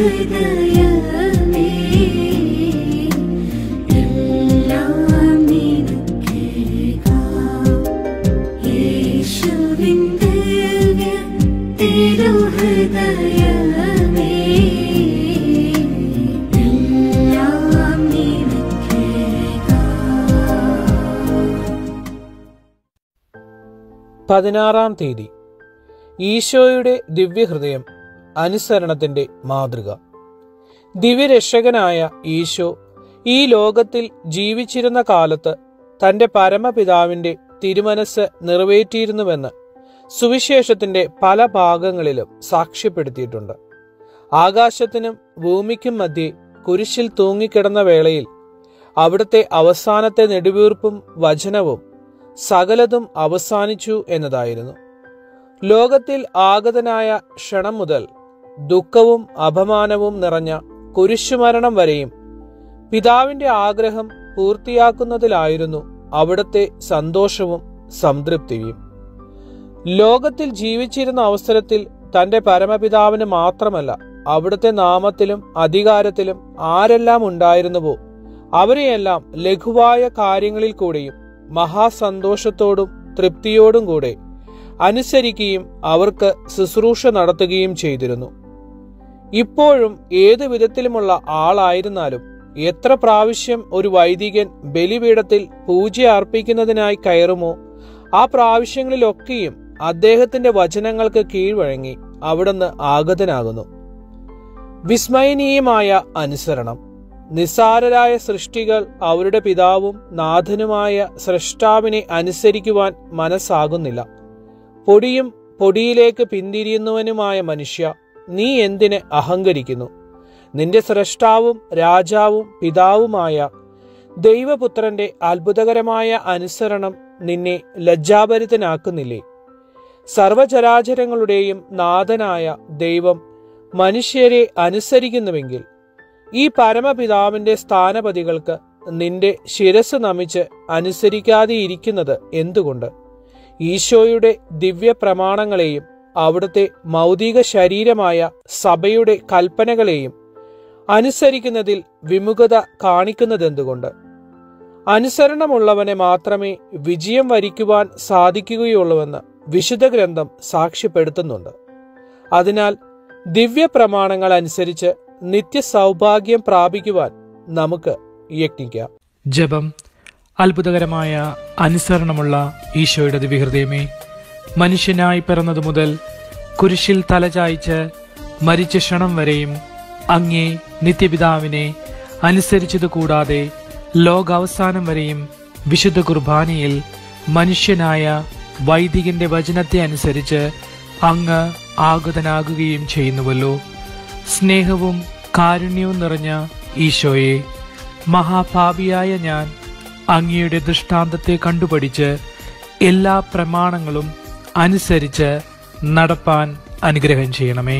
തിരുഹൃദയമേ എല്ലാം നിനക്കേകാം യേശുവിൻ ദിവ്യ തിരുഹൃദയമേ എല്ലാം നിനക്കേകാം പതിനാറാം തീയതി ഈശോയുടെ ദിവ്യഹൃദയം അനുസരണത്തിന്റെ മാതൃക ദിവ്യരക്ഷകനായ ഈശോ ഈ ലോകത്തിൽ ജീവിച്ചിരുന്ന കാലത്ത് തന്റെ പരമപിതാവിന്റെ തിരുമനസ് നിറവേറ്റിയിരുന്നുവെന്ന് സുവിശേഷത്തിന്റെ പല ഭാഗങ്ങളിലും സാക്ഷ്യപ്പെടുത്തിയിട്ടുണ്ട് ആകാശത്തിനും ഭൂമിക്കും മധ്യേ കുരിശിൽ തൂങ്ങിക്കിടന്ന വേളയിൽ അവിടുത്തെ അവസാനത്തെ നെടുവീർപ്പും വചനവും സകലതും അവസാനിച്ചു എന്നതായിരുന്നു ലോകത്തിൽ ആഗതനായ ക്ഷണം മുതൽ ദുഃഖവും അപമാനവും നിറഞ്ഞ കുരിശുമരണം വരെയും പിതാവിന്റെ ആഗ്രഹം പൂർത്തിയാക്കുന്നതിലായിരുന്നു അവിടുത്തെ സന്തോഷവും സംതൃപ്തിയും ലോകത്തിൽ ജീവിച്ചിരുന്ന അവസരത്തിൽ തന്റെ പരമപിതാവിന് മാത്രമല്ല അവിടുത്തെ നാമത്തിലും അധികാരത്തിലും ആരെല്ലാം ഉണ്ടായിരുന്നുവോ അവരെയെല്ലാം ലഘുവായ കാര്യങ്ങളിൽ കൂടെയും മഹാസന്തോഷത്തോടും തൃപ്തിയോടും കൂടെ അനുസരിക്കുകയും അവർക്ക് ശുശ്രൂഷ നടത്തുകയും ചെയ്തിരുന്നു ഇപ്പോഴും ഏതു വിധത്തിലുമുള്ള ആളായിരുന്നാലും എത്ര പ്രാവശ്യം ഒരു വൈദികൻ ബലിപീഠത്തിൽ പൂജ അർപ്പിക്കുന്നതിനായി കയറുമോ ആ പ്രാവശ്യങ്ങളിലൊക്കെയും അദ്ദേഹത്തിന്റെ വചനങ്ങൾക്ക് കീഴ്വഴങ്ങി അവിടുന്ന് ആഗതനാകുന്നു വിസ്മയനീയമായ അനുസരണം നിസ്സാരരായ സൃഷ്ടികൾ അവരുടെ പിതാവും നാഥനുമായ സൃഷ്ടാവിനെ അനുസരിക്കുവാൻ മനസ്സാകുന്നില്ല പൊടിയും പൊടിയിലേക്ക് പിന്തിരിയുന്നവനുമായ മനുഷ്യ നീ എന്തിന് അഹങ്കരിക്കുന്നു നിന്റെ സൃഷ്ടാവും രാജാവും പിതാവുമായ ദൈവപുത്രന്റെ അത്ഭുതകരമായ അനുസരണം നിന്നെ ലജ്ജാഭരിതനാക്കുന്നില്ലേ സർവചരാചരങ്ങളുടെയും നാഥനായ ദൈവം മനുഷ്യരെ അനുസരിക്കുന്നുവെങ്കിൽ ഈ പരമപിതാവിന്റെ സ്ഥാനപതികൾക്ക് നിന്റെ ശിരസ് നമിച്ച് അനുസരിക്കാതെയിരിക്കുന്നത് എന്തുകൊണ്ട് ഈശോയുടെ ദിവ്യ പ്രമാണങ്ങളെയും അവിടുത്തെ മൗതിക ശരീരമായ സഭയുടെ കൽപ്പനകളെയും അനുസരിക്കുന്നതിൽ വിമുഖത കാണിക്കുന്നതെന്തുകൊണ്ട് അനുസരണമുള്ളവനെ മാത്രമേ വിജയം വരിക്കുവാൻ സാധിക്കുകയുള്ളൂവെന്ന് വിശുദ്ധ ഗ്രന്ഥം സാക്ഷ്യപ്പെടുത്തുന്നുണ്ട് അതിനാൽ ദിവ്യ പ്രമാണങ്ങൾ അനുസരിച്ച് നിത്യ സൗഭാഗ്യം പ്രാപിക്കുവാൻ നമുക്ക് യത്നിക്കാം ജപം അത്ഭുതകരമായ അനുസരണമുള്ള ഈശോയുടെ ദിവ്യഹൃദയമേ മനുഷ്യനായി പിറന്നതു മുതൽ കുരിശിൽ തലചായ്ച്ച് മരിച്ച ക്ഷണം വരെയും അങ്ങേ നിത്യപിതാവിനെ അനുസരിച്ചത് കൂടാതെ ലോകാവസാനം വരെയും വിശുദ്ധ കുർബാനയിൽ മനുഷ്യനായ വൈദികന്റെ വചനത്തെ അനുസരിച്ച് അങ്ങ് ആഗതനാകുകയും ചെയ്യുന്നുവല്ലോ സ്നേഹവും കാരുണ്യവും നിറഞ്ഞ ഈശോയെ മഹാഭാവിയായ ഞാൻ അങ്ങയുടെ ദൃഷ്ടാന്തത്തെ കണ്ടുപഠിച്ച് എല്ലാ പ്രമാണങ്ങളും അനുസരിച്ച് നടപ്പാൻ അനുഗ്രഹം ചെയ്യണമേ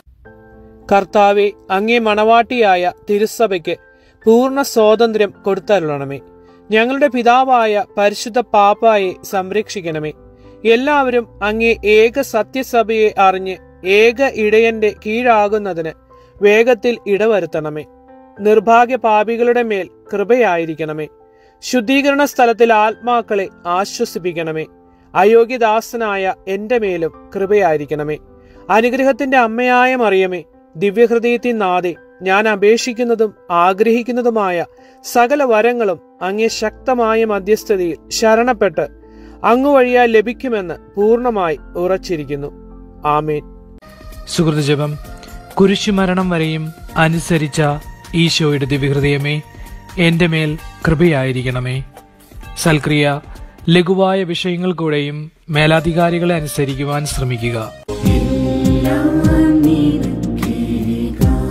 കർത്താവെ അങ്ങേ മണവാട്ടിയായ തിരുസഭയ്ക്ക് പൂർണ്ണ സ്വാതന്ത്ര്യം കൊടുത്തരുളണമേ ഞങ്ങളുടെ പിതാവായ പരിശുദ്ധ പാപ്പായെ സംരക്ഷിക്കണമേ എല്ലാവരും അങ്ങേ ഏക സത്യസഭയെ അറിഞ്ഞ് ഏക ഇടയന്റെ കീഴാകുന്നതിന് വേഗത്തിൽ ഇടവരുത്തണമേ നിർഭാഗ്യ പാപികളുടെ മേൽ കൃപയായിരിക്കണമേ ശുദ്ധീകരണ സ്ഥലത്തിൽ ആത്മാക്കളെ ആശ്വസിപ്പിക്കണമേ അയോഗ്യദാസനായ എന്റെ മേലും കൃപയായിരിക്കണമേ അനുഗ്രഹത്തിന്റെ അമ്മയായ മറിയമേ ദിവ്യഹൃദയത്തിൻ നാദെ ഞാൻ അപേക്ഷിക്കുന്നതും ആഗ്രഹിക്കുന്നതുമായ സകല വരങ്ങളും അങ്ങേ ശക്തമായ മധ്യസ്ഥതയിൽ ശരണപ്പെട്ട് അങ്ങു വഴിയാൽ ലഭിക്കുമെന്ന് പൂർണ്ണമായി ഉറച്ചിരിക്കുന്നു ആമേൻ സുഹൃത ജപം കുരിശുമരണം വരെയും അനുസരിച്ച ഈശോയുടെ ദിവ്യഹൃദയമേ എന്റെ മേൽ കൃപയായിരിക്കണമേ സൽക്രിയ ലഘുവായ വിഷയങ്ങൾ കൂടെയും മേലാധികാരികളെ അനുസരിക്കുവാൻ ശ്രമിക്കുക എല്ലാം നിനക്കേകാം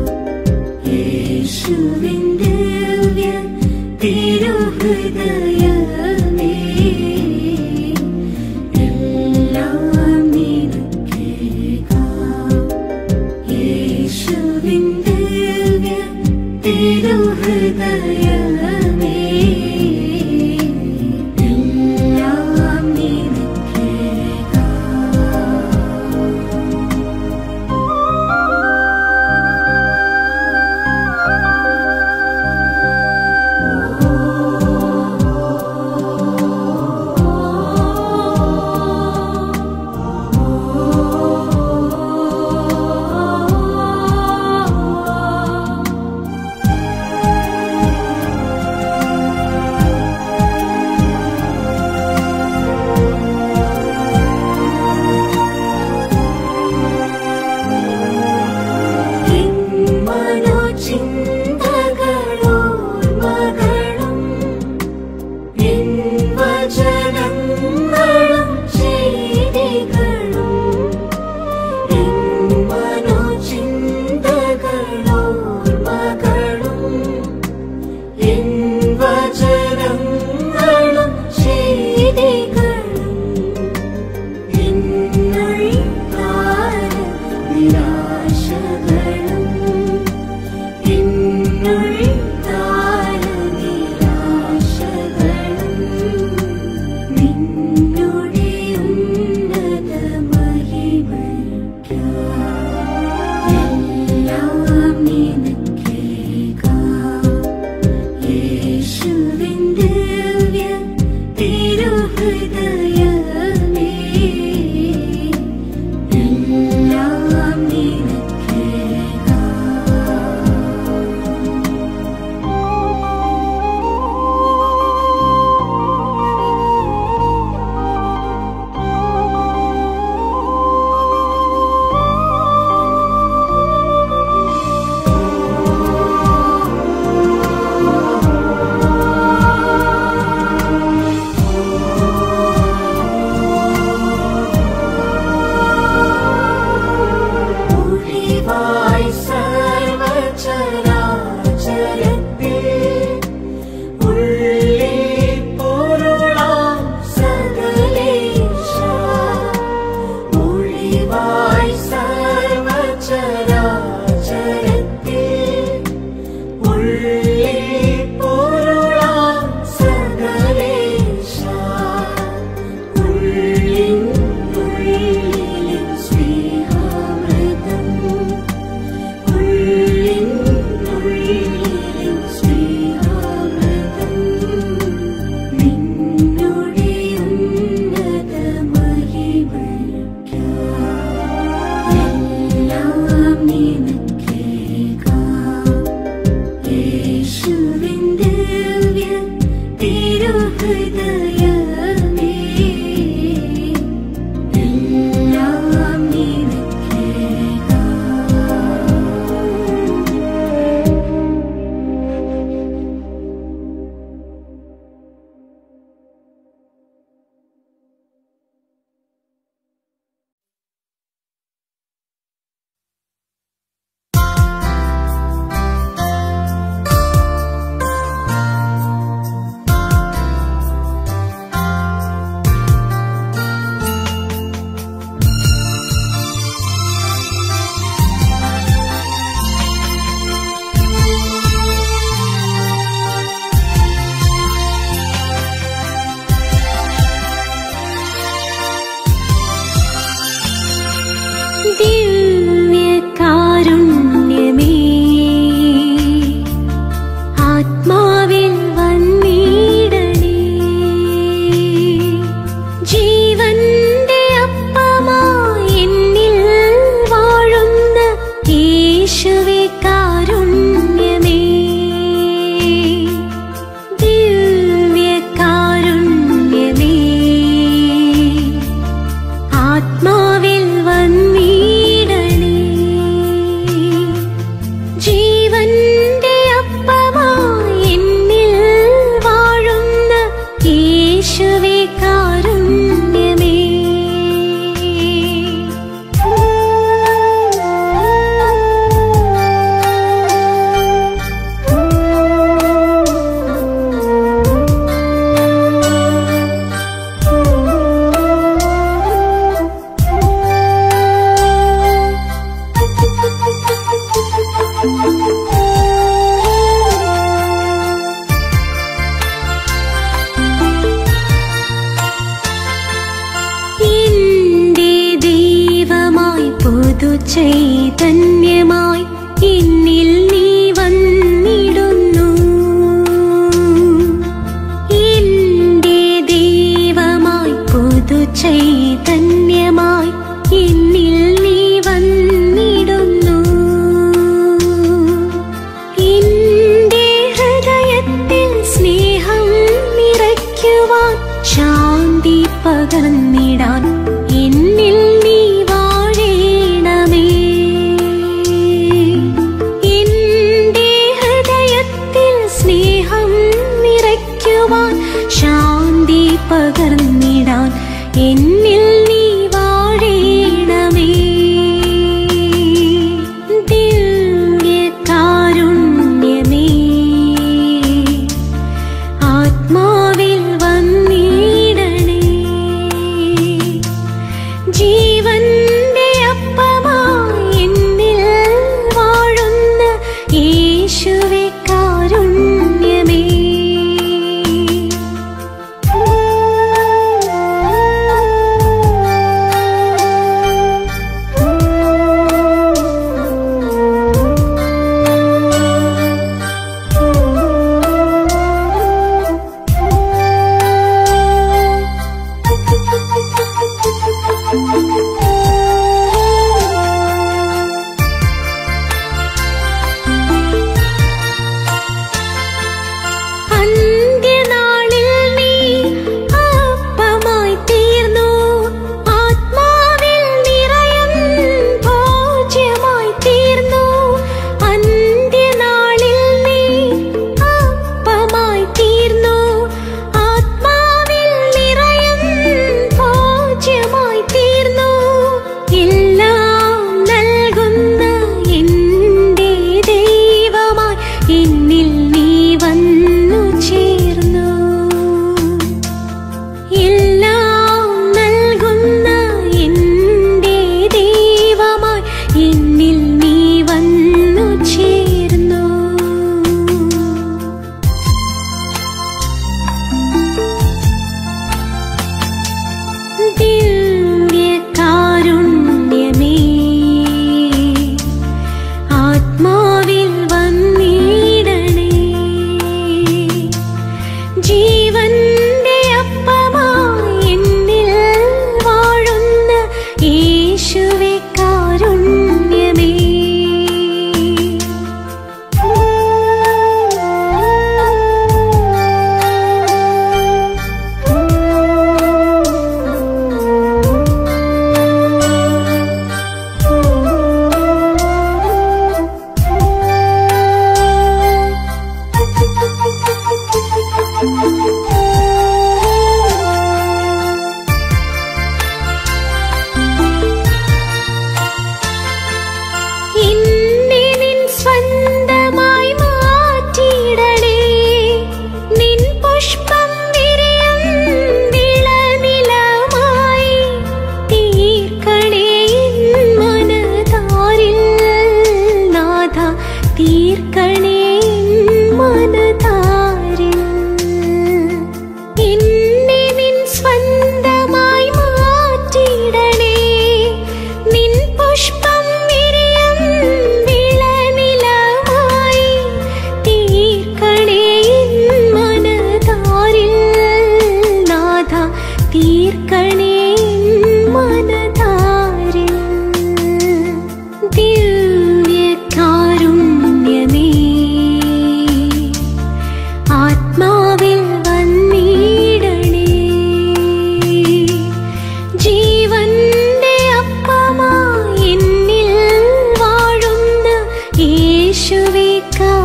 യേശുവിൻ ദിവ്യ തിരുഹൃദയമേ എല്ലാം നിനക്കേകാം യേശുവിൻ ദിവ്യ തിരുഹൃദയമേ എല്ലാം നിനക്കേകാം ചൈതന്യമായി എന്നിൽ നീ വന്നിടുന്നു എന്റെ ദൈവമായി പുതു ചൈതന്യമായി എന്നിൽ നീ വന്നിടുന്നു എന്റെ ഹൃദയത്തിൽ സ്നേഹം നിറയ്ക്കുവാൻ ശാന്തി പകർന്നിടാൻ എന്നിൽ നീ വാഴേണമേ എന്റെ ഹൃദയത്തിൽ സ്നേഹം നിറയ്ക്കുവാൻ ശാന്തി പകർന്നിടാൻ എന്നിൽ നീ വാഴേണമേ ദിവ്യകാരുണ്യമേ ആത്മാവിൽ വന്നിടണേ ജീവന്റെ അപ്പമായി എന്നിൽ യേശുവേ കാ